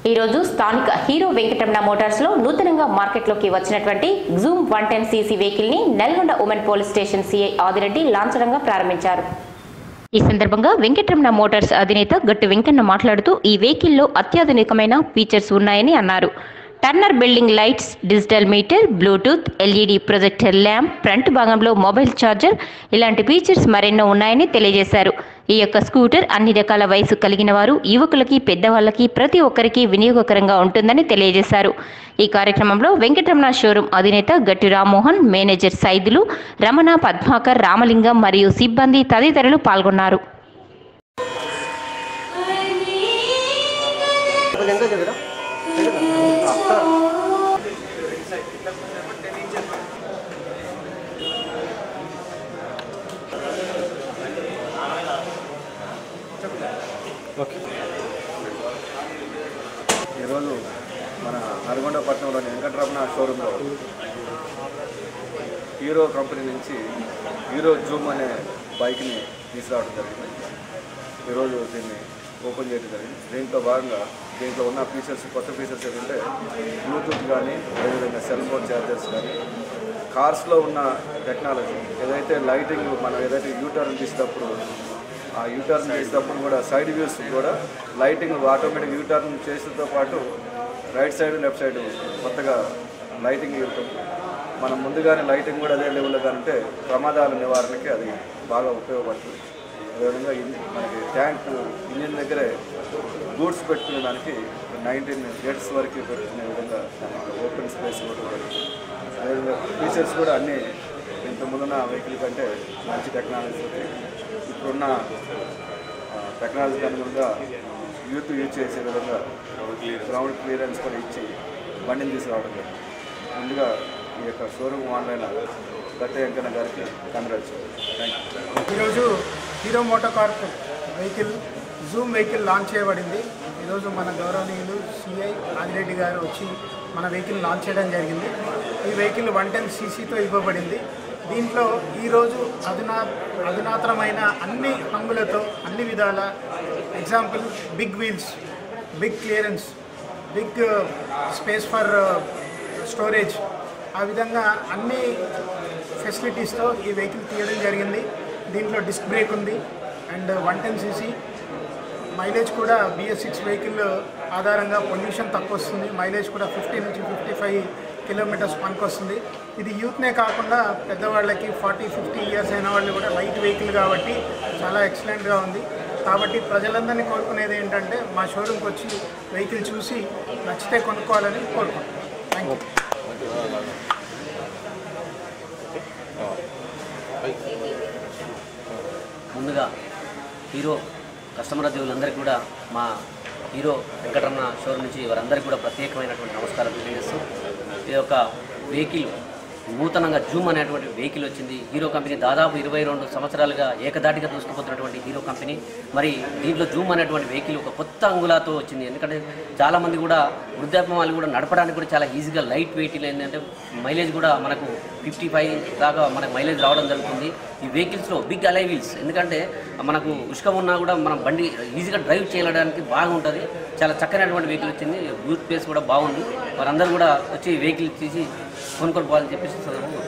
ఈరోజు స్థానిక hero Venkataramana Motors లో నూతనంగా మార్కెట్లోకి వచ్చినటువంటి Zoom one ten CC vehicle ని Nalgonda women police station CI Adireddy లాంఛనంగా ప్రారంభించారు ఈ సందర్భంగా వెంకటరమణ మోటార్స్ అధినేత గట్టు వెంకన్న మాట్లాడుతూ ఈ వెహికల్లో అత్యాధునికమైన ఫీచర్స్ ఉన్నాయని అన్నారు turner building lights digital meter Bluetooth LED projector lamp front భాగంలో మొబైల్ ఛార్జర్ ఇలాంటి ఫీచర్స్ మరెన్నో ఉన్నాయని తెలియజేశారు ఈ యొక్క స్కూటర్ అన్ని రకాల వయసు కలిగిన వారు యువకులకి పెద్దవాళ్ళకి ప్రతి ఒక్కరికి వినియోగకరంగా ఉంటుందని తెలియజేశారు ఈ కార్యక్రమంలో వెంకటరమణ షోరూం అధినేత గట్టి రామ్మోహన్ మేనేజర్ సైదులు రమణ పద్మాకర్ రామలింగం మరియు సిబ్బంది తదితరులు పాల్గొన్నారు ఈరోజు మన నల్గొండ పట్టణంలోని వెంకటరమణ షోరూంలో హీరో కంపెనీ నుంచి హీరో జూమ్ అనే బైక్ని తీసుకురావడం జరిగింది ఈరోజు దీన్ని ఓపెన్ చేయడం జరిగింది దీంట్లో భాగంగా దీంట్లో ఉన్న ఫీచర్స్ కొత్త ఫీచర్స్ ఏంటంటే బ్లూటూత్ కానీ అదేవిధంగా సెల్ ఫోన్ ఛార్జర్స్ కానీ కార్స్లో ఉన్న టెక్నాలజీ ఏదైతే లైటింగ్ మనం ఏదైతే యూటర్న్ తీసినప్పుడు ఆ యూటర్న్ చేసేటప్పుడు కూడా సైడ్ వ్యూస్ కూడా లైటింగ్ ఆటోమేటిక్ యూటర్న్ చేసేతో పాటు రైట్ సైడ్ లెఫ్ట్ సైడ్ కొత్తగా లైటింగ్ ఉంటుంది మనం ముందుగానే లైటింగ్ కూడా అదే లెవెల్లో అంటే ప్రమాదాల నివారణకి అది బాగా ఉపయోగపడుతుంది అదేవిధంగా ఇన్- మనకి ట్యాంక్ ఇంజిన్ దగ్గరే గూడ్స్ పెట్టుకునే దానికి నైన్టీన్ గేట్స్ వరకు పెట్టుకునే విధంగా ఓపెన్ స్పేస్ కూడా ఉంటుంది అదేవిధంగా ఫీచర్స్ కూడా అన్నీ ఇంత ముందున్న వెహికల్ కంటే మంచి టెక్నాలజీ ఉంది ఇప్పుడున్న ఆ, టెక్నాలజీకి అనుగుణంగా యూత్ యూజ్ చేసే విధంగా గ్రౌండ్ క్లియరెన్స్ కూడా ఇచ్చి బండిని తీసుకురావడం జరిగింది. ముందుగా ఈ యొక్క షోరూమ్ ఆన్లైన్ గట్ట వెంకన్న గారికి కంగ్రాట్స్ థ్యాంక్ యూ ఈరోజు Hero MotoCorp vehicle Zoom vehicle launch చేయబడింది ఈరోజు మన గౌరవనీయులు సిఐ ఆదిరెడ్డి గారు వచ్చి మన వెహికల్ లాంచ్ చేయడం జరిగింది ఈ వెహికల్ వన్ టెన్ సీసీతో ఇవ్వబడింది దీంట్లో ఈరోజు అధునా అధునాతనమైన అన్ని హంగులతో అన్ని విధాల example big wheels big clearance big space for storage ఆ విధంగా అన్ని ఫెసిలిటీస్తో ఈ వెహికల్ తీయడం జరిగింది దీంట్లో డిస్క్ బ్రేక్ ఉంది and one ten CC mileage కూడా బిఎస్ సిక్స్ వెహికల్ ఆధారంగా పొల్యూషన్ తక్కువ వస్తుంది మైలేజ్ కూడా ఫిఫ్టీ నుంచి ఫిఫ్టీ ఫైవ్ కిలోమీటర్స్ పనికి వస్తుంది ఇది యూత్నే కాకుండా పెద్దవాళ్ళకి ఫార్టీ ఫిఫ్టీ ఇయర్స్ అయిన వాళ్ళు కూడా లైట్ వెహికల్ కాబట్టి చాలా ఎక్సలెంట్గా ఉంది కాబట్టి ప్రజలందరినీ కోరుకునేది ఏంటంటే మా షోరూమ్కి వచ్చి వెహికల్ చూసి నచ్చితే కొనుక్కోవాలని కోరుకుంటున్నాం థ్యాంక్ యూ ముందుగా హీరో కస్టమర్ దేవులందరికీ కూడా మా హీరో వెంకటరమణ షోరూమ్ నుంచి వారందరికీ కూడా ప్రత్యేకమైనటువంటి నమస్కారం తెలియజేస్తూ ఈ యొక్క వెహికల్ నూతనంగా జూమ్ అనేటువంటి వెహికల్ వచ్చింది హీరో కంపెనీ దాదాపు ఇరవై రెండు సంవత్సరాలుగా ఏకదాటిగా దూసుకుపోతున్నటువంటి హీరో కంపెనీ మరి దీంట్లో జూమ్ అనేటువంటి వెహికల్ ఒక కొత్త అంగులాతో వచ్చింది ఎందుకంటే చాలామంది కూడా వృద్ధాప్యం వాళ్ళు కూడా నడపడానికి కూడా చాలా ఈజీగా లైట్ వెయిట్ ఏంటంటే మైలేజ్ కూడా మనకు ఫిఫ్టీ ఫైవ్ దాకా మనకు మైలేజ్ రావడం జరుగుతుంది ఈ వెహికల్స్లో బిగ్ అలై వీల్స్ ఎందుకంటే మనకు ఉష్కం ఉన్నా కూడా మనం బండి ఈజీగా డ్రైవ్ చేయడానికి బాగుంటుంది చాలా చక్కనటువంటి వెహికల్ వచ్చింది బూత్ ప్లేస్ కూడా బాగుంది వారందరూ కూడా వచ్చి వెహికల్ తీసి కొనుక్కొని పోవాలని చెప్పేసి